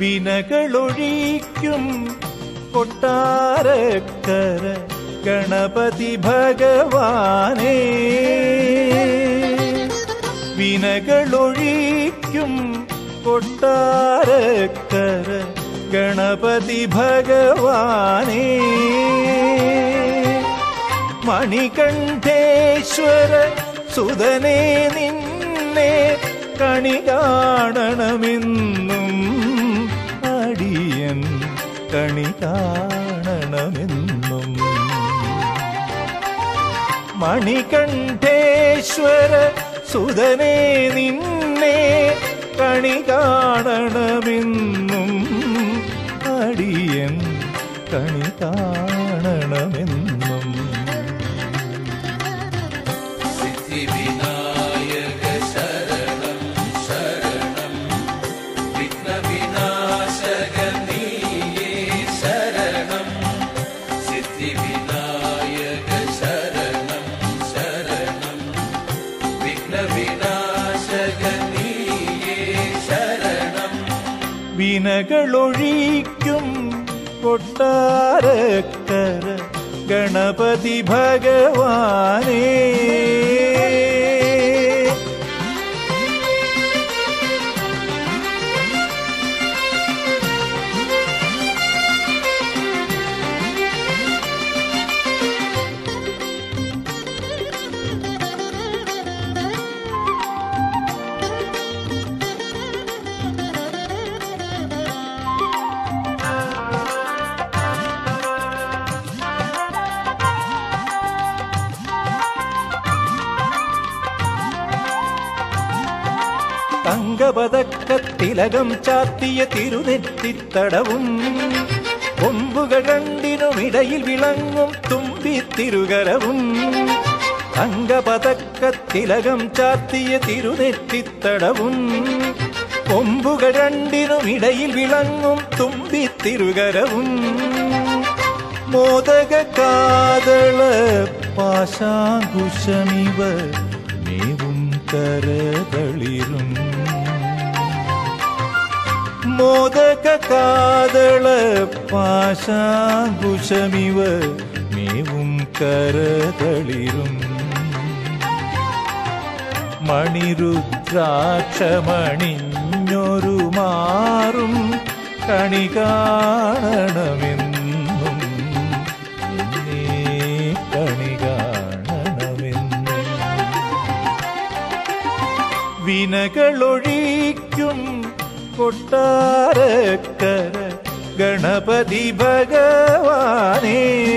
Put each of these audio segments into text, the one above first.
വിനകളൊഴിക്കും കൊട്ടാരക്കര ഗണപതി ഭഗവാനേ വിനകളൊഴിക്കും കൊട്ടാരക്കര ഗണപതി ഭഗവാനേ മണികണ്ഠേശ്വര സുതനേ നിന്നെ കണി കാണണമെന്നും അടിയൻ കണി കാണണമെന്നും മണികണ്ഠേശ്വര സുതനേ നിന്നെ കണി കാണണമെന്നും അടിയൻ കണി കാണണമെന്നും സിദ്ധിവിനായക ശരണം ശരണം വിഘ്നവിനാശക നീയേ ശരണം സിദ്ധിവിനായക ശരണം ശരണം വിഘ്നവിനാശക നീയേ ശരണം വിനകളൊഴിക്കും കൊട്ടാരക്കര ഗണപതി ഭഗവാനേ തങ്കപതക്കത്തിലകം ചാത്തിയ തിരുനെറ്റിത്തടവും കൊമ്പുകൾ രണ്ടിനുമിടയിൽ വിളങ്ങും തുമ്പിത്തിരുകരവും തങ്കപതക്കത്തിലകം ചാത്തിയ തിരുനെറ്റിത്തടവും കൊമ്പുകൾ രണ്ടിനുമിടയിൽ വിളങ്ങും തുമ്പിത്തിരുകരവും മോദക കാതള പാശാങ്കുശമിവ മേവും കരതളിരും മോദക കാതള പാശാങ്കുശമിവ മേവും കരതളിരും മണിരുദ്രാക്ഷമണിഞ്ഞൊരു മാറും കണി കാണണമെന്നും എന്നെ കണി കാണണമെന്നും വിനകളൊഴിക്കും കൊട്ടാരക്കര ഗണപതി ഭഗവാനേ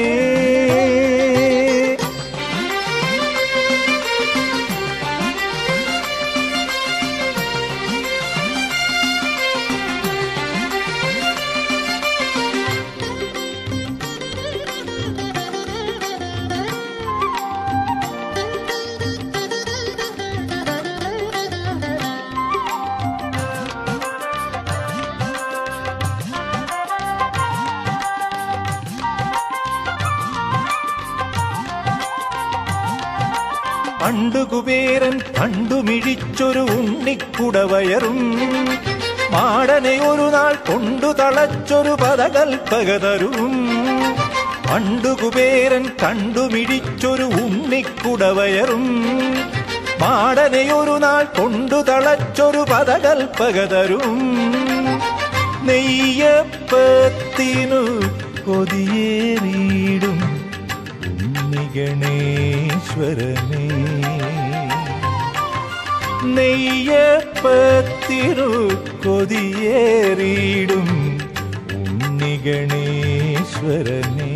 പണ്ടു കുബേരൻ കണ്ടുമിഴിച്ചൊരു ഉണ്ണിക്കുടവയറും മാടനെ ഒരു നാൾ കൊണ്ടു തളച്ചൊരു പദകൽപ്പകതരും പണ്ടു കുബേരൻ കണ്ടുമിഴിച്ചൊരു ഉണ്ണിക്കുടവയറും മാടനെ ഒരു നാൾ കൊണ്ടു തളച്ചൊരു പദകൽപ്പകതരും നെയ്യപ്പത്തിനു കൊതിയേറിയിടും ഉണ്ണിഗണേശ്വരനേ നെയ്യപ്പത്തിരു കൊതിയേറിയിടും ഉണ്ണിഗണേശ്വരനേ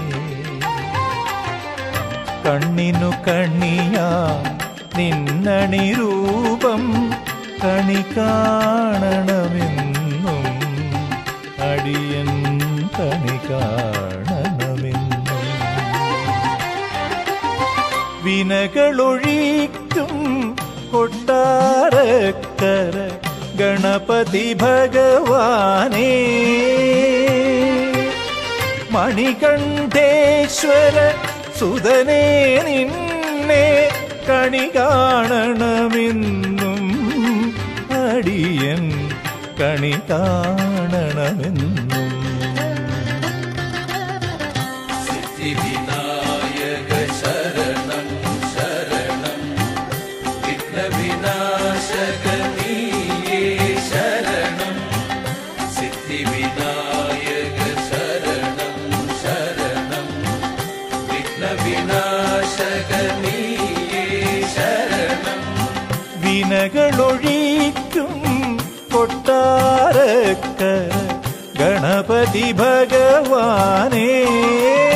കണ്ണിനു കണ്ണിയാ നിന്നണി രൂപം കണി കാണണമെന്നും അടിയൻ കണി കാണണമെന്നും വിനകളൊഴിക്കും കൊട്ടാരക്കര ഗണപതി ഭഗവാനേ മണികണ്ഠേശ്വര സുതനേ നിന്നെ കണി കാണണമെന്നും അടിയൻ കണി കാണ കാണണമെന്നും സിദ്ധിവിനായക ശരണം ശരണം വിഘ്നവിനാശക നീയേ ശരണം സിദ്ധിവിനായക ശരണം ശരണം വിഘ്നവിനാശക നീയേ ശരണം വിനകളൊഴിക്കും കൊട്ടാരക്കര ഗണപതി ഭഗവാനേ